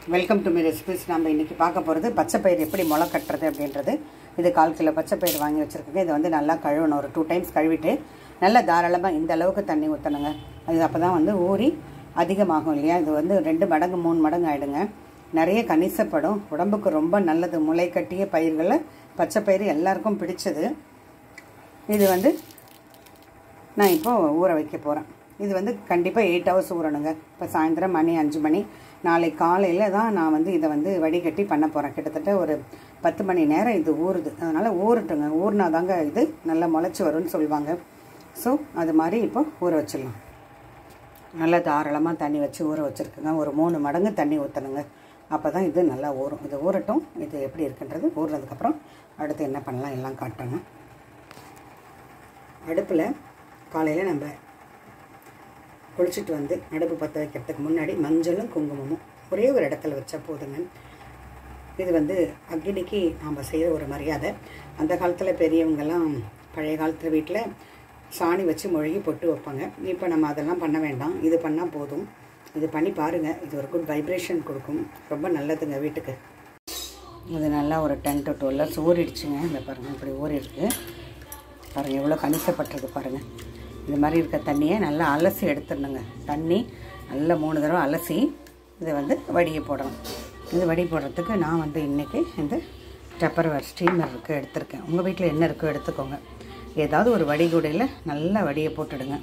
welcome to me recipes நம்ம இன்றைக்கி பார்க்க போகிறது பச்சை பயிர் எப்படி முளை கட்டுறது அப்படின்றது இது கால் கிலோ பச்சை பயிர் வாங்கி வச்சுருக்கேங்க இதை வந்து நல்லா கழுவணும் ஒரு டூ டைம்ஸ் கழுவிட்டு நல்லா தாராளமாக இந்த அளவுக்கு தண்ணி ஊற்றணுங்க அது அப்போ தான் வந்து ஊறி அதிகமாகும் இல்லையா இது வந்து ரெண்டு மடங்கு மூணு மடங்கு ஆகிடுங்க நிறைய கணிசப்படும் உடம்புக்கு ரொம்ப நல்லது முளை கட்டிய பயிர்களில் பச்சை பயிர் எல்லாருக்கும் பிடிச்சது இது வந்து நான் இப்போ ஊற வைக்க போகிறேன் இது வந்து கண்டிப்பாக எயிட் ஹவர்ஸ் ஊறணுங்க இப்போ சாயந்தரம் மணி அஞ்சு மணி நாளை காலையில் தான் நான் வந்து இதை வந்து வடிகட்டி பண்ண போகிறேன் கிட்டத்தட்ட ஒரு பத்து மணி நேரம் இது ஊறுது அதனால் ஊறட்டுங்க ஊறினா தாங்க இது நல்லா முளைச்சி வரும்னு சொல்லுவாங்க ஸோ அது மாதிரி இப்போ ஊற வச்சிடலாம் நல்லா தாராளமாக தண்ணி வச்சு ஊற வச்சுருக்குங்க ஒரு மூணு மடங்கு தண்ணி ஊற்றணுங்க அப்போ தான் இது நல்லா ஊறும் இது ஊறட்டும் இது எப்படி இருக்குன்றது ஊறுனதுக்கப்புறம் அடுத்து என்ன பண்ணலாம் எல்லாம் காட்டணும் அடுப்பில் காலையில் நம்ம குளிச்சுட்டு வந்து அடுப்பு பற்ற வைக்கிறதுக்கு முன்னாடி மஞ்சளும் குங்குமமும் ஒரே ஒரு இடத்துல வச்சா போதுங்க இது வந்து அக்னிக்கு நாம் செய்கிற ஒரு மரியாதை அந்த காலத்தில் பெரியவங்கெல்லாம் பழைய காலத்தில் வீட்டில் சாணி வச்சு மொழிகி பொட்டு வைப்பாங்க இப்போ நம்ம அதெல்லாம் பண்ண வேண்டாம் இது பண்ணால் போதும் இது பண்ணி பாருங்கள் இது ஒரு குட் வைப்ரேஷன் கொடுக்கும் ரொம்ப நல்லதுங்க வீட்டுக்கு இது நல்லா ஒரு டென் டு டுவெல் ஹவர்ஸ் ஊறிடுச்சுங்க இந்த பாருங்கள் இப்படி ஊறிடுது பாருங்கள் எவ்வளோ கணிசப்பட்டிருக்கு பாருங்கள் இது மாதிரி இருக்க தண்ணியை நல்லா அலசி எடுத்துடணுங்க தண்ணி நல்லா மூணு தடவை அலசி இதை வந்து வடியை போடணும் இது வடி போடுறதுக்கு நான் வந்து இன்றைக்கி இந்த டப்பர்வேர் ஸ்டீமர் இருக்குது எடுத்திருக்கேன் உங்கள் வீட்டில் என்ன இருக்கோ எடுத்துக்கோங்க ஏதாவது ஒரு வடிகுடையில் நல்லா வடியை போட்டுடுங்க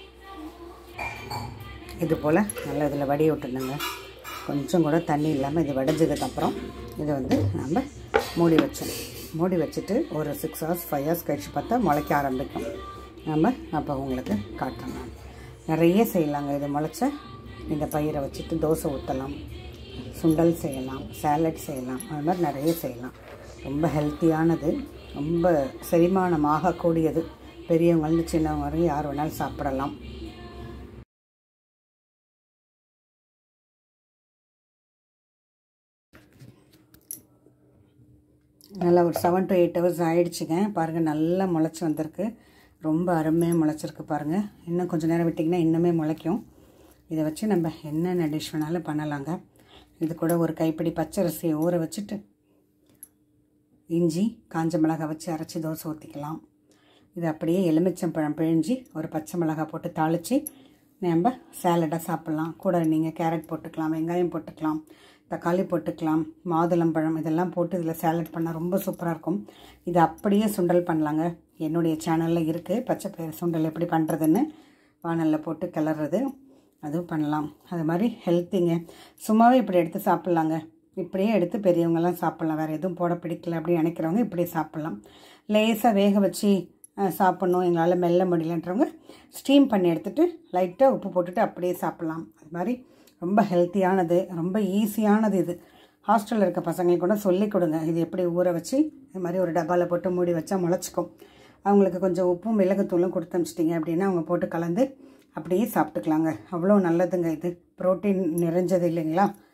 இது போல் நல்லா இதில் வடியை விட்டுடுங்க கொஞ்சம் கூட தண்ணி இல்லாமல் இது வடிஞ்சதுக்கப்புறம் இதை வந்து நம்ம மூடி வச்சோம் மூடி வச்சுட்டு ஒரு சிக்ஸ் ஹவர்ஸ் ஃபைவ் ஹவர்ஸ் கழிச்சு பார்த்தா முளைக்க ஆரம்பிக்கும் நம்ம அப்போ உங்களுக்கு காட்டுறோம் நான் நிறைய செய்யலாங்க இது முளைச்ச இந்த பயிரை வச்சுட்டு தோசை ஊற்றலாம் சுண்டல் செய்யலாம் சேலட் செய்யலாம் அது மாதிரி நிறைய செய்யலாம் ரொம்ப ஹெல்த்தியானது ரொம்ப செரிமானம் ஆகக்கூடியது பெரியவங்கள்னு சின்னவங்க வரையும் யார் வேணாலும் சாப்பிடலாம் நல்லா ஒரு செவன் டு எயிட் ஹவர்ஸ் ஆகிடுச்சிங்க பாருங்கள் நல்லா முளைச்சி வந்திருக்கு ரொம்ப அருமையாக முளைச்சிருக்கு பாருங்கள் இன்னும் கொஞ்சம் நேரம் விட்டிங்கன்னா இன்னுமே முளைக்கும் இதை வச்சு நம்ம என்னென்ன டிஷ் வேணாலும் பண்ணலாங்க இது கூட ஒரு கைப்பிடி பச்சரிசியை ஊற வச்சுட்டு இஞ்சி காஞ்ச மிளகாய் வச்சு அரைச்சி தோசை ஊற்றிக்கலாம் இது அப்படியே எலுமிச்சம்பழம் பிழிஞ்சி ஒரு பச்சை மிளகாய் போட்டு தாளித்து நம்ம சேலடாக சாப்பிட்லாம் கூட நீங்கள் கேரட் போட்டுக்கலாம் வெங்காயம் போட்டுக்கலாம் தக்காளி போட்டுக்கலாம் மாதுளம்பழம் இதெல்லாம் போட்டு இதில் சேலட் பண்ணால் ரொம்ப சூப்பராக இருக்கும் இது அப்படியே சுண்டல் பண்ணலாங்க என்னுடைய சேனலில் இருக்குது பச்சை பயிர் சுண்டல் எப்படி பண்ணுறதுன்னு வானலில் போட்டு கிளறது அதுவும் பண்ணலாம் அது மாதிரி ஹெல்த்திங்க சும்மாவே இப்படி எடுத்து சாப்பிட்லாங்க இப்படியே எடுத்து பெரியவங்கெல்லாம் சாப்பிட்லாம் வேறு எதுவும் போட பிடிக்கல அப்படின்னு நினைக்கிறவங்க இப்படியே சாப்பிட்லாம் லேசாக வேக வச்சு சாப்பிட்ணும் எங்களால் மெல்ல முடியலன்றவங்க ஸ்டீம் பண்ணி எடுத்துகிட்டு லைட்டாக உப்பு போட்டுட்டு அப்படியே சாப்பிட்லாம் அது மாதிரி ரொம்ப ஹெல்த்தியானது ரொம்ப ஈஸியானது இது ஹாஸ்டலில் இருக்க பசங்களுக்கு கூட சொல்லிக் கொடுங்க இது எப்படி ஊற வச்சு இது மாதிரி ஒரு டப்பாவில் போட்டு மூடி வச்சா முளைச்சிக்கும் அவங்களுக்கு கொஞ்சம் உப்பும் மிளகுத்தூளும் கொடுத்து அனுப்பிச்சிட்டிங்க அப்படின்னா அவங்க போட்டு கலந்து அப்படியே சாப்பிட்டுக்கலாங்க அவ்வளோ நல்லதுங்க இது ப்ரோட்டீன் நிறைஞ்சது இல்லைங்களா